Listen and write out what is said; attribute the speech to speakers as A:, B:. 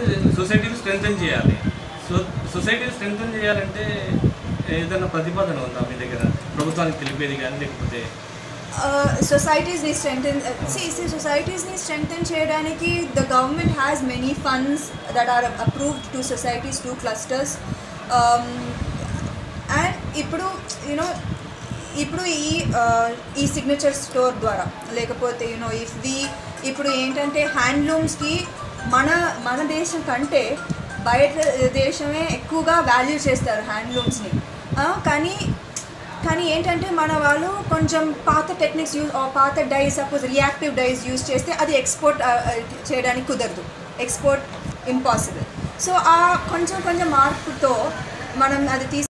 A: అంటే సొసైటీని స్ట్రెంగ్తన్ చేయాలి సో సొసైటీని స్ట్రెంగ్తన్ చేయాలంటే ఏదైనా ప్రతిపాదన ఉందా మీ దగ్గర ప్రభుత్వానికి తెలిపేది కానీ లేకపోతే
B: సొసైటీస్ని స్ట్రెంగ్తన్ సి సి సొసైటీస్ని స్ట్రెంగ్తన్ చేయడానికి the government has many funds that are approved to societies to clusters and ఇప్పుడు యూనో ఇప్పుడు ఈ uh, ఈ సిగ్నేచర్ స్టోర్ ద్వారా లేకపోతే యూనో ఇఫ్ వి ఇప్పుడు ఏంటంటే హ్యాండ్లూమ్స్కి మన మన దేశం కంటే బయట దేశమే ఎక్కువగా వాల్యూ చేస్తారు హ్యాండ్లూమ్స్ని కానీ కానీ ఏంటంటే మన వాళ్ళు కొంచెం పాత టెక్నిక్స్ యూజ్ పాత dyes suppose reactive dyes use చేస్తే అది ఎక్స్పోర్ట్ చేయడానికి కుదరదు ఎక్స్పోర్ట్ ఇంపాసిబుల్ సో ఆ కొంచెం కొంచెం మార్పుతో మనం అది తీసి